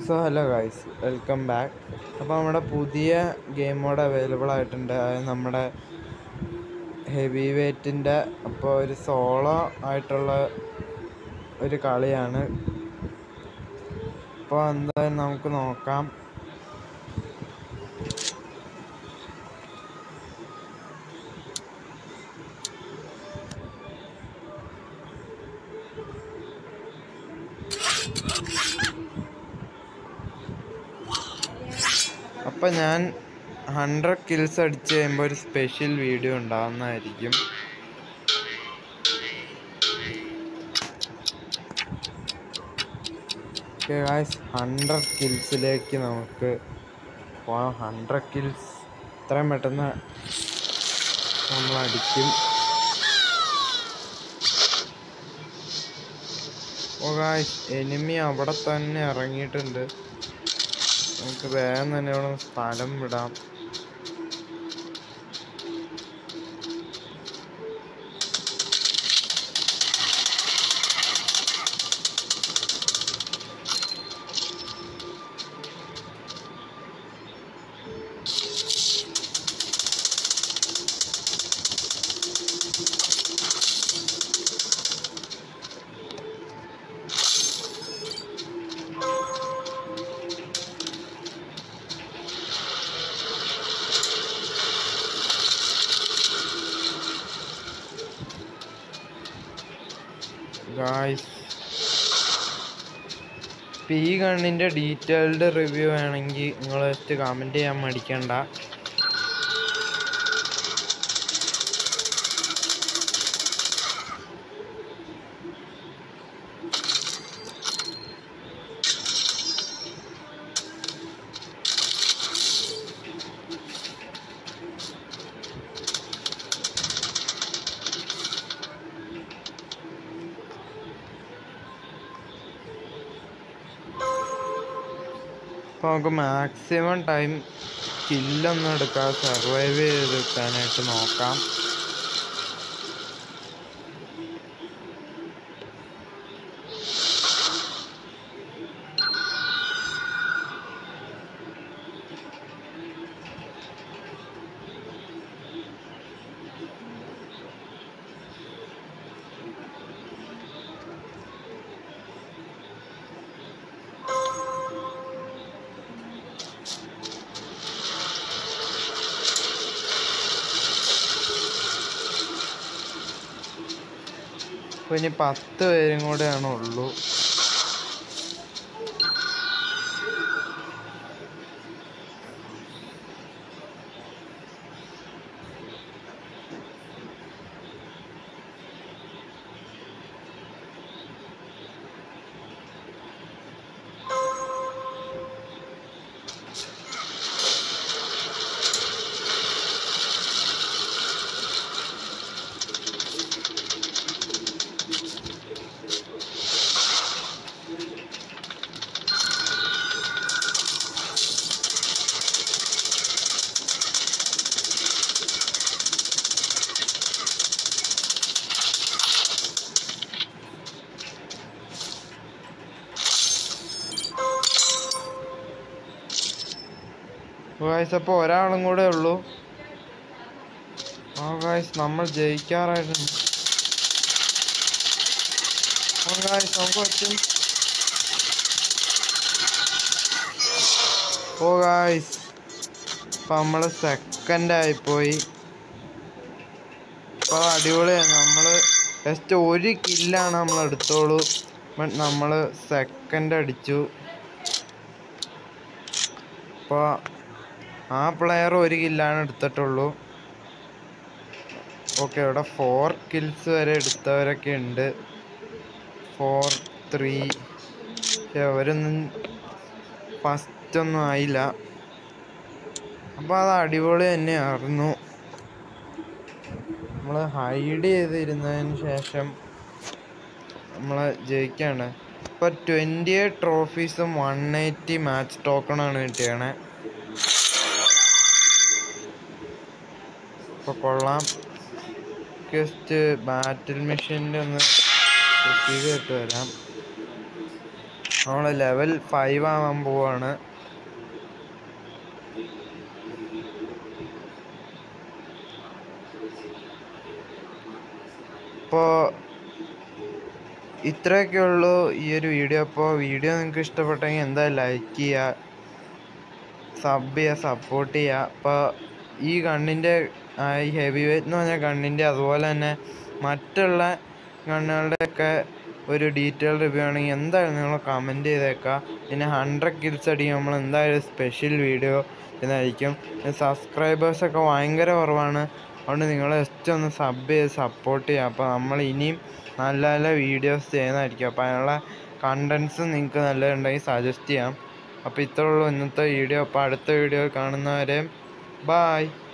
so hello guys welcome back അപ്പോൾ നമ്മുടെ പുതിയ ഗെയിം മോഡ് അവൈലബിൾ ആയിട്ടുണ്ട് അത് നമ്മുടെ ഹെവി വെയ്റ്റിൻ്റെ അപ്പോൾ ഒരു സോളോ ആയിട്ടുള്ള ഒരു കളിയാണ് അപ്പോൾ എന്തായാലും നമുക്ക് നോക്കാം അപ്പം ഞാൻ ഹൺഡ്രഡ് കിൽസ് അടിച്ച് കഴിയുമ്പോൾ ഒരു സ്പെഷ്യൽ വീഡിയോ ഉണ്ടാകുന്നതായിരിക്കും ഓക്കെ ഗായ്സ് ഹൺഡ്രഡ് കിൽസിലേക്ക് നമുക്ക് പോകാം ഹൺഡ്രഡ് കിൽസ് ഇത്രയും പെട്ടെന്ന് നമ്മൾ അടിക്കും ഓ ഗായ്സ് എനിമി അവിടെ തന്നെ ഇറങ്ങിയിട്ടുണ്ട് നമുക്ക് വേഗം തന്നെ ഇവിടെ സ്ഥലം വിടാം ഗായ്സ് ഇപ്പം ഈ ഗണ്ണിൻ്റെ ഡീറ്റെയിൽഡ് റിവ്യൂ വേണമെങ്കിൽ നിങ്ങൾ ജസ്റ്റ് കമൻറ്റ് ചെയ്യാൻ മടിക്കണ്ട അപ്പോൾ നമുക്ക് മാക്സിമം ടൈം കില്ലൊന്നും എടുക്കാതെ സർവൈവ് ചെയ്തെടുക്കാനായിട്ട് നോക്കാം അപ്പോൾ ഇനി പത്ത് പേരും കൂടെയാണ് ഉള്ളൂ ഗായ്സ് അപ്പോൾ ഒരാളും കൂടെ ഉള്ളൂ ആ ഗായ്സ് നമ്മൾ ജയിക്കാറായിട്ടുണ്ട് ആ ഗായ്സ് നമുക്ക് പറ്റും ഓ ഗായ്സ് ഇപ്പം നമ്മൾ സെക്കൻഡ് ആയിപ്പോയി ഇപ്പോൾ അടിപൊളിയാണ് നമ്മൾ ജസ്റ്റ് ഒരു കില്ലാണ് നമ്മൾ എടുത്തോളൂ ബട്ട് നമ്മൾ സെക്കൻഡ് അടിച്ചു അപ്പോൾ ആ പ്ലെയർ ഒരു കില്ലാണ് എടുത്തിട്ടുള്ളൂ ഓക്കെ ഇവിടെ ഫോർ കിൽസ് വരെ എടുത്തവരൊക്കെ ഉണ്ട് ഫോർ ത്രീ പക്ഷെ അവരൊന്നും ഫസ്റ്റ് ഒന്നും ആയില്ല അപ്പോൾ അത് അടിപൊളി തന്നെയായിരുന്നു നമ്മൾ ഹൈഡ് ചെയ്തിരുന്നതിന് ശേഷം നമ്മൾ ജയിക്കാണ് ഇപ്പോൾ ട്വൻറ്റി എയ്റ്റ് ട്രോഫീസും വൺ എയ്റ്റി മാച്ച് ടോക്കണാണ് കിട്ടിയത് ഇപ്പോൾ കൊള്ളാം ജസ്റ്റ് ബാറ്റിൽ മെഷീൻ്റെ ഒന്ന് ചെയ്തിട്ട് വരാം നമ്മൾ ലെവൽ ഫൈവ് ആവാൻ പോവാണ് ഇപ്പോൾ ഇത്രയൊക്കെ ഉള്ളൂ ഈ ഒരു വീഡിയോ അപ്പോൾ വീഡിയോ നിങ്ങൾക്ക് ഇഷ്ടപ്പെട്ടെങ്കിൽ എന്തായാലും ലൈക്ക് ചെയ്യുക സബ് ചെയ്യുക സപ്പോർട്ട് ചെയ്യുക അപ്പോൾ ഈ ഗണ്ണിൻ്റെ ഈ ഹെവി വെയ്റ്റ് എന്ന് പറഞ്ഞ ഗണ്ണിൻ്റെ അതുപോലെ തന്നെ മറ്റുള്ള ഗണ്ണുകളുടെയൊക്കെ ഒരു ഡീറ്റെയിൽ റിവ്യൂ ആണെങ്കിൽ എന്തായാലും നിങ്ങൾ കമൻറ്റ് ചെയ്തേക്കുക പിന്നെ ഹൺഡ്രഡ് കിൽസ് അടിക്കും നമ്മൾ എന്തായാലും സ്പെഷ്യൽ വീഡിയോ ഇതായിരിക്കും സബ്സ്ക്രൈബേഴ്സൊക്കെ ഭയങ്കര കുറവാണ് അതുകൊണ്ട് നിങ്ങൾ ജസ്റ്റ് ഒന്ന് സബ് ചെയ്ത് സപ്പോർട്ട് ചെയ്യുക അപ്പോൾ നമ്മൾ ഇനിയും നല്ല നല്ല വീഡിയോസ് ചെയ്യുന്നതായിരിക്കും അപ്പോൾ അതിനുള്ള കണ്ടൻസ് നിങ്ങൾക്ക് നല്ലതുണ്ടെങ്കിൽ സജസ്റ്റ് ചെയ്യാം അപ്പോൾ ഇത്രേ ഉള്ളൂ ഇന്നത്തെ വീഡിയോ അപ്പോൾ അടുത്ത വീഡിയോ കാണുന്നവരെ ബായ്